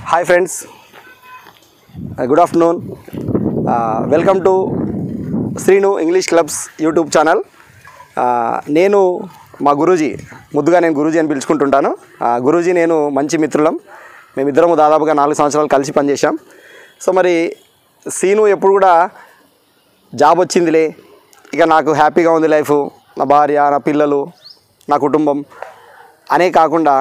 hi friends good afternoon welcome to Srinu English clubs YouTube channel నేను మా గురూజీ ముద్దుగా నేను గురూజీ అని పిలుచుకుంటుంటాను ఆ, గురూజీ నేను మంచి మిత్రులం మేమిద్దరము దాదాపుగా నాలుగు సంవత్సరాలు కలిసి పనిచేశాం సో మరి సీను ఎప్పుడు కూడా జాబ్ వచ్చిందిలే ఇక నాకు హ్యాపీగా ఉంది లైఫ్ నా భార్య నా పిల్లలు నా కుటుంబం అనే కాకుండా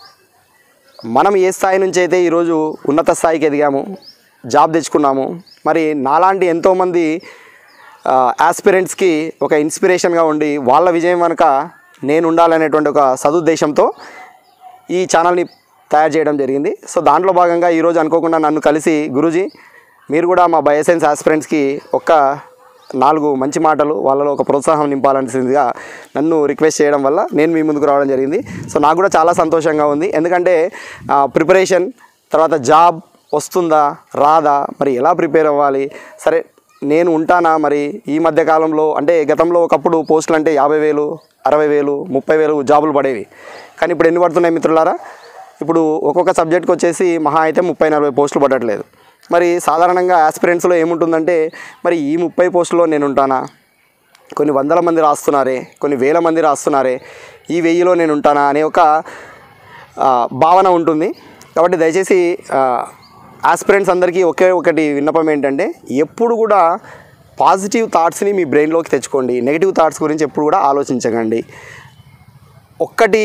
మనం ఏ స్థాయి నుంచి అయితే ఈరోజు ఉన్నత స్థాయికి ఎదిగాము జాబ్ తెచ్చుకున్నాము మరి నాలాంటి ఎంతోమంది ఆస్పిరెంట్స్కి ఒక ఇన్స్పిరేషన్గా ఉండి వాళ్ళ విజయం వెనుక నేను ఉండాలనేటువంటి ఒక సదుద్దేశంతో ఈ ఛానల్ని తయారు చేయడం జరిగింది సో దాంట్లో భాగంగా ఈరోజు అనుకోకుండా నన్ను కలిసి గురూజీ మీరు కూడా మా బయోసైన్స్ ఆస్పిరెంట్స్కి ఒక్క నాలుగు మంచి మాటలు వాళ్ళలో ఒక ప్రోత్సాహం నింపాలనిసిందిగా నన్ను రిక్వెస్ట్ చేయడం వల్ల నేను మీ ముందుకు రావడం జరిగింది సో నాకు కూడా చాలా సంతోషంగా ఉంది ఎందుకంటే ప్రిపరేషన్ తర్వాత జాబ్ వస్తుందా రాదా మరి ఎలా ప్రిపేర్ అవ్వాలి సరే నేను ఉంటానా మరి ఈ మధ్య కాలంలో అంటే గతంలో ఒకప్పుడు పోస్టులు అంటే యాభై వేలు అరవై వేలు ముప్పై వేలు జాబులు పడేవి కానీ ఇప్పుడు ఎన్ని పడుతున్నాయి మిత్రులారా ఇప్పుడు ఒక్కొక్క సబ్జెక్ట్కి వచ్చేసి మహా అయితే ముప్పై నలభై పోస్టులు పడట్లేదు మరి సాధారణంగా ఆస్పిరెంట్స్లో ఏముంటుందంటే మరి ఈ ముప్పై పోస్టులో నేను ఉంటానా కొన్ని వందల మంది రాస్తున్నారే కొన్ని వేల మంది రాస్తున్నారే ఈ వెయ్యిలో నేను ఉంటానా అనే ఒక ఆ, భావన ఉంటుంది కాబట్టి దయచేసి ఆస్పిరెంట్స్ అందరికీ ఒకే ఒకటి విన్నపం ఏంటంటే ఎప్పుడు కూడా పాజిటివ్ థాట్స్ని మీ బ్రెయిన్లోకి తెచ్చుకోండి నెగిటివ్ థాట్స్ గురించి ఎప్పుడు కూడా ఆలోచించకండి ఒక్కటి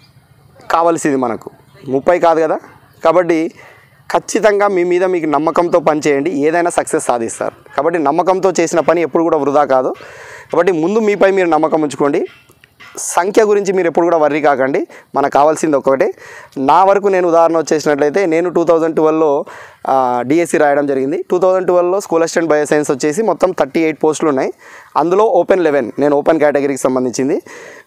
కావలసింది మనకు ముప్పై కాదు కదా కాబట్టి ఖచ్చితంగా మీ మీద మీకు నమ్మకంతో పని చేయండి ఏదైనా సక్సెస్ సాధిస్తారు కాబట్టి నమ్మకంతో చేసిన పని ఎప్పుడు కూడా వృధా కాదు కాబట్టి ముందు మీపై మీరు నమ్మకం ఉంచుకోండి సంఖ్య గురించి మీరు ఎప్పుడు కూడా వర్రీ కాకండి మనకు కావాల్సింది ఒకటే నా వరకు నేను ఉదాహరణ వచ్చేసినట్లయితే నేను టూ థౌజండ్ ట్వెల్వ్లో డిఎస్సి రాయడం జరిగింది టూ థౌజండ్ ట్వెల్వ్లో స్కూల్ అసిస్టెంట్ బయోసైన్స్ వచ్చేసి మొత్తం థర్టీ ఎయిట్ పోస్టులు ఉన్నాయి అందులో ఓపెన్ లెవెన్ నేను ఓపెన్ కేటగిరీకి సంబంధించింది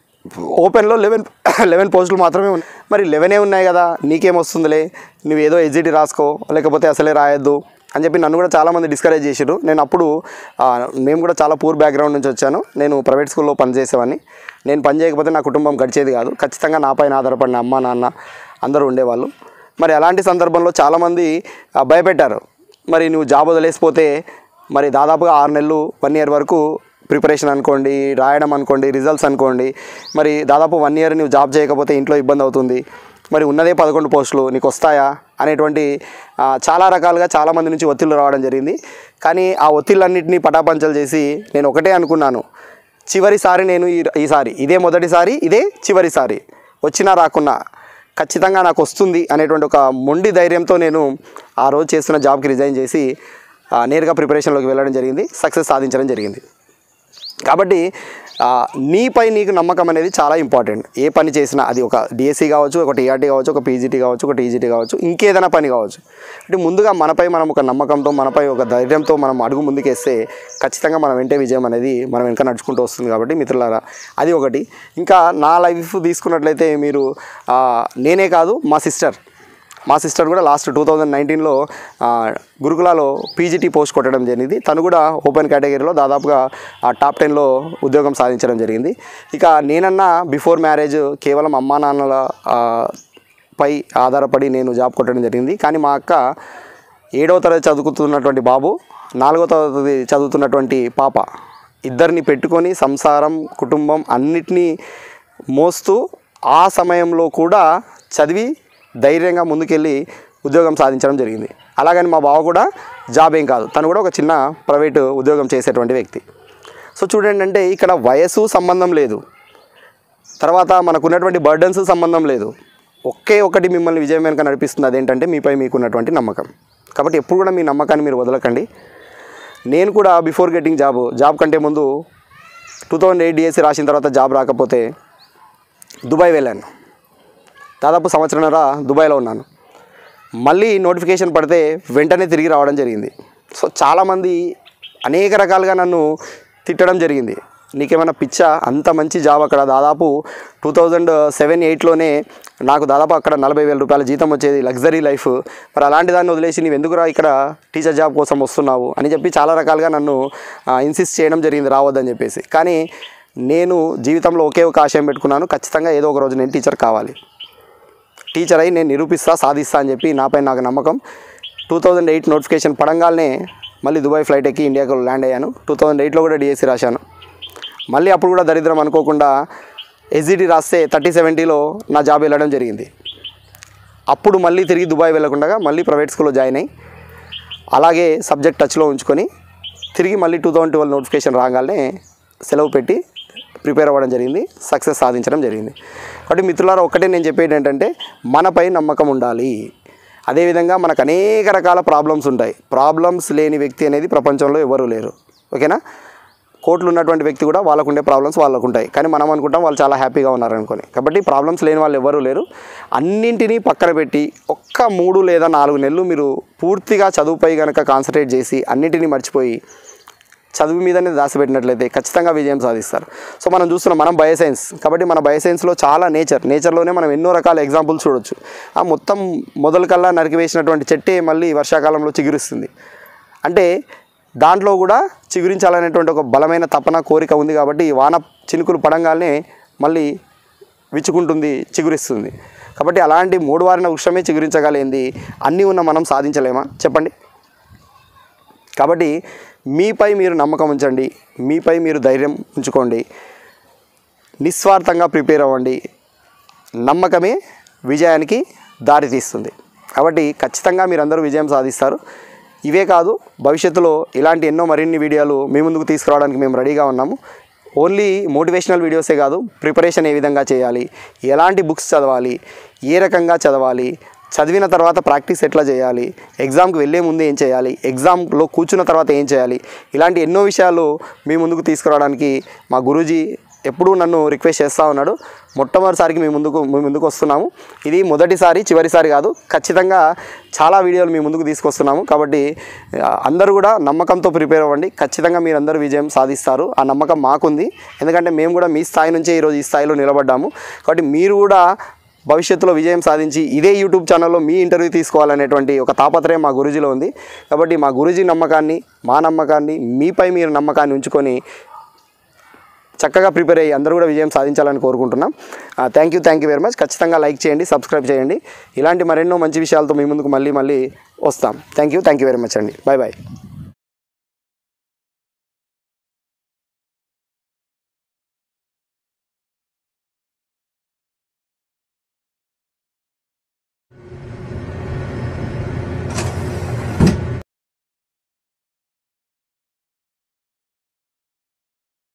ఓపెన్లో లెవెన్ లెవెన్ పోస్టులు మాత్రమే ఉన్నాయి మరి లెవెనే ఉన్నాయి కదా నీకేం వస్తుందిలే నువ్వు ఏదో ఎగ్జిట్ రాసుకో లేకపోతే అసలే రాయొద్దు అని చెప్పి నన్ను కూడా చాలామంది డిస్కరేజ్ చేసారు నేను అప్పుడు ఆ, మేము కూడా చాలా పూర్ బ్యాక్గ్రౌండ్ నుంచి వచ్చాను నేను ప్రైవేట్ స్కూల్లో పనిచేసేవాడిని నేను పని చేయకపోతే నా కుటుంబం గడిచేది కాదు ఖచ్చితంగా నా పైన ఆధారపడిన అమ్మ నాన్న అందరూ ఉండేవాళ్ళు మరి అలాంటి సందర్భంలో చాలామంది ఆ, భయపెట్టారు మరి నువ్వు జాబ్ వదిలేసిపోతే మరి దాదాపుగా ఆరు నెలలు వన్ ఇయర్ వరకు ప్రిపరేషన్ అనుకోండి రాయడం అనుకోండి రిజల్ట్స్ అనుకోండి మరి దాదాపు వన్ ఇయర్ నువ్వు జాబ్ చేయకపోతే ఇంట్లో ఇబ్బంది అవుతుంది మరి ఉన్నదే పదకొండు పోస్టులు నీకు వస్తాయా అనేటువంటి ఆ, చాలా రకాలుగా చాలామంది నుంచి ఒత్తిళ్ళు రావడం జరిగింది కానీ ఆ ఒత్తిళ్ళన్నింటినీ పటాపంచలు చేసి నేను ఒకటే అనుకున్నాను చివరిసారి నేను ఈ ఈసారి ఇదే మొదటిసారి ఇదే చివరిసారి వచ్చినా రాకున్నా ఖచ్చితంగా నాకు వస్తుంది అనేటువంటి ఒక మొండి ధైర్యంతో నేను ఆ రోజు చేస్తున్న జాబ్కి రిజైన్ చేసి ఆ, నేరుగా ప్రిపరేషన్లోకి వెళ్ళడం జరిగింది సక్సెస్ సాధించడం జరిగింది కాబట్టి ఆ, నీపై నీకు నమ్మకం అనేది చాలా ఇంపార్టెంట్ ఏ పని చేసినా అది ఒక డిఎస్సి కావచ్చు ఒక టీఆర్టీ కావచ్చు ఒక పీజీటీ కావచ్చు ఒక టీజీటీ కావచ్చు ఇంకేదైనా పని కావచ్చు అంటే ముందుగా మనపై మనం ఒక నమ్మకంతో మనపై ఒక ధైర్యంతో మనం అడుగు ముందుకేస్తే ఖచ్చితంగా మనం వెంటే విజయం అనేది మనం వెనక నడుచుకుంటూ వస్తుంది కాబట్టి మిత్రులారా అది ఒకటి ఇంకా నా లైఫ్ తీసుకున్నట్లయితే మీరు ఆ, నేనే కాదు మా సిస్టర్ మా సిస్టర్ కూడా లాస్ట్ టూ థౌజండ్ నైన్టీన్లో గురుకులాలో పీజీటీ పోస్ట్ కొట్టడం జరిగింది తను కూడా ఓపెన్ కేటగిరీలో దాదాపుగా ఆ టాప్ టెన్లో ఉద్యోగం సాధించడం జరిగింది ఇక నేనన్నా బిఫోర్ మ్యారేజ్ కేవలం అమ్మా నాన్నల ఆ, పై ఆధారపడి నేను జాబ్ కొట్టడం జరిగింది కానీ మా అక్క ఏడవ తరగతి చదువుతున్నటువంటి బాబు నాలుగవ తరగతి చదువుతున్నటువంటి పాప ఇద్దరిని పెట్టుకొని సంసారం కుటుంబం అన్నిటినీ మోస్తూ ఆ సమయంలో కూడా చదివి ధైర్యంగా ముందుకెళ్ళి ఉద్యోగం సాధించడం జరిగింది అలాగని మా బావ కూడా జాబ్ ఏం కాదు తను కూడా ఒక చిన్న ప్రైవేటు ఉద్యోగం చేసేటువంటి వ్యక్తి సో చూడండి అంటే ఇక్కడ వయసు సంబంధం లేదు తర్వాత మనకున్నటువంటి బర్డన్స్ సంబంధం లేదు ఒకే ఒకటి మిమ్మల్ని విజయం వెనుక నడిపిస్తుంది అదేంటంటే మీపై మీకున్నటువంటి నమ్మకం కాబట్టి ఎప్పుడు కూడా మీ నమ్మకాన్ని మీరు వదలకండి నేను కూడా బిఫోర్ గెట్టింగ్ జాబ్ జాబ్ కంటే ముందు టూ థౌజండ్ ఎయిట్ డిఎస్సి రాసిన తర్వాత జాబ్ రాకపోతే దుబాయ్ వెళ్ళాను దాదాపు సంవత్సరంన్నర దుబాయ్లో ఉన్నాను మళ్ళీ నోటిఫికేషన్ పడితే వెంటనే తిరిగి రావడం జరిగింది సో చాలామంది అనేక రకాలుగా నన్ను తిట్టడం జరిగింది నీకేమైనా పిచ్చా అంత మంచి జాబ్ అక్కడ దాదాపు టూ థౌజండ్ సెవెన్ ఎయిట్లోనే నాకు దాదాపు అక్కడ నలభై వేల రూపాయల జీతం వచ్చేది లగ్జరీ లైఫ్ మరి అలాంటి దాన్ని వదిలేసి నీవు ఎందుకురా ఇక్కడ టీచర్ జాబ్ కోసం వస్తున్నావు అని చెప్పి చాలా రకాలుగా నన్ను ఇన్సిస్ట్ చేయడం జరిగింది రావద్దని చెప్పేసి కానీ నేను జీవితంలో ఒకే ఒక ఆశయం పెట్టుకున్నాను ఖచ్చితంగా ఏదో ఒక రోజు నేను టీచర్ కావాలి టీచర్ అయి నేను నిరూపిస్తా సాధిస్తా అని చెప్పి నాపై నాకు నమ్మకం టూ థౌజండ్ ఎయిట్ నోటిఫికేషన్ పడంగానే మళ్ళీ దుబాయ్ ఫ్లైట్ ఎక్కి ఇండియాకు ల్యాండ్ అయ్యాను టూ థౌజండ్ ఎయిట్లో కూడా డిఎస్సి రాశాను మళ్ళీ అప్పుడు కూడా దరిద్రం అనుకోకుండా ఎస్జిటి రాస్తే థర్టీ సెవెంటీలో నా జాబ్ వెళ్ళడం జరిగింది అప్పుడు మళ్ళీ తిరిగి దుబాయ్ వెళ్ళకుండా మళ్ళీ ప్రైవేట్ స్కూల్లో జాయిన్ అయ్యి అలాగే సబ్జెక్ట్ టచ్లో ఉంచుకొని తిరిగి మళ్ళీ టూ థౌజండ్ ట్వెల్వ్ నోటిఫికేషన్ రాగానే సెలవు పెట్టి ప్రిపేర్ అవ్వడం జరిగింది సక్సెస్ సాధించడం జరిగింది కాబట్టి మిత్రులారా ఒక్కటే నేను చెప్పేది ఏంటంటే మనపై నమ్మకం ఉండాలి అదేవిధంగా మనకు అనేక రకాల ప్రాబ్లమ్స్ ఉంటాయి ప్రాబ్లమ్స్ లేని వ్యక్తి అనేది ప్రపంచంలో ఎవరూ లేరు ఓకేనా కోట్లు ఉన్నటువంటి వ్యక్తి కూడా వాళ్ళకు ఉండే ప్రాబ్లమ్స్ వాళ్ళకు ఉంటాయి కానీ మనం అనుకుంటాం వాళ్ళు చాలా హ్యాపీగా ఉన్నారు అనుకొని కాబట్టి ప్రాబ్లమ్స్ లేని వాళ్ళు ఎవరూ లేరు అన్నింటినీ పక్కన పెట్టి ఒక్క మూడు లేదా నాలుగు నెలలు మీరు పూర్తిగా చదువుపై కనుక కాన్సన్ట్రేట్ చేసి అన్నింటినీ మర్చిపోయి చదువు మీదనే దాచిపెట్టినట్లయితే ఖచ్చితంగా విజయం సాధిస్తారు సో మనం చూస్తున్నాం మనం బయోసైన్స్ కాబట్టి మన బయోసైన్స్లో చాలా నేచర్ నేచర్లోనే మనం ఎన్నో రకాల ఎగ్జాంపుల్స్ చూడొచ్చు ఆ మొత్తం మొదలు కల్లా నరికివేసినటువంటి చెట్టే మళ్ళీ వర్షాకాలంలో చిగురిస్తుంది అంటే దాంట్లో కూడా చిగురించాలనేటువంటి ఒక బలమైన తపన కోరిక ఉంది కాబట్టి ఈ వాన చినుకులు పడంగానే మళ్ళీ విచ్చుకుంటుంది చిగురిస్తుంది కాబట్టి అలాంటి మూడు వారిన వృక్షమే చిగురించగలిగింది అన్నీ ఉన్న మనం సాధించలేమా చెప్పండి కాబట్టి మీపై మీరు నమ్మకం ఉంచండి మీపై మీరు ధైర్యం ఉంచుకోండి నిస్వార్థంగా ప్రిపేర్ అవ్వండి నమ్మకమే విజయానికి దారి తీస్తుంది కాబట్టి ఖచ్చితంగా మీరందరూ విజయం సాధిస్తారు ఇవే కాదు భవిష్యత్తులో ఇలాంటి ఎన్నో మరిన్ని వీడియోలు మీ ముందుకు తీసుకురావడానికి మేము రెడీగా ఉన్నాము ఓన్లీ మోటివేషనల్ వీడియోసే కాదు ప్రిపరేషన్ ఏ విధంగా చేయాలి ఎలాంటి బుక్స్ చదవాలి ఏ రకంగా చదవాలి చదివిన తర్వాత ప్రాక్టీస్ ఎట్లా చేయాలి ఎగ్జామ్కి వెళ్ళే ముందు ఏం చేయాలి ఎగ్జామ్లో కూర్చున్న తర్వాత ఏం చేయాలి ఇలాంటి ఎన్నో విషయాలు మీ ముందుకు తీసుకురావడానికి మా గురూజీ ఎప్పుడూ నన్ను రిక్వెస్ట్ చేస్తూ ఉన్నాడు మొట్టమొదటిసారికి మీ ముందుకు మీ ముందుకు వస్తున్నాము ఇది మొదటిసారి చివరిసారి కాదు ఖచ్చితంగా చాలా వీడియోలు మీ ముందుకు తీసుకొస్తున్నాము కాబట్టి ఆ, అందరూ కూడా నమ్మకంతో ప్రిపేర్ అవ్వండి ఖచ్చితంగా మీరందరూ విజయం సాధిస్తారు ఆ నమ్మకం మాకుంది ఎందుకంటే మేము కూడా మీ స్థాయి నుంచే ఈరోజు ఈ స్థాయిలో నిలబడ్డాము కాబట్టి మీరు కూడా భవిష్యత్తులో విజయం సాధించి ఇదే యూట్యూబ్ ఛానల్లో మీ ఇంటర్వ్యూ తీసుకోవాలనేటువంటి ఒక తాపత్రయం మా గురుజీలో ఉంది కాబట్టి మా గురుజీ నమ్మకాన్ని మా నమ్మకాన్ని మీపై మీరు నమ్మకాన్ని ఉంచుకొని చక్కగా ప్రిపేర్ అయ్యి అందరూ కూడా విజయం సాధించాలని కోరుకుంటున్నాం thank you thank you very much ఖచ్చితంగా లైక్ చేయండి సబ్స్క్రైబ్ చేయండి ఇలాంటి మరెన్నో మంచి విషయాలతో మీ ముందుకు మళ్ళీ మళ్ళీ వస్తాం thank you thank you very much అండి బాయ్ బాయ్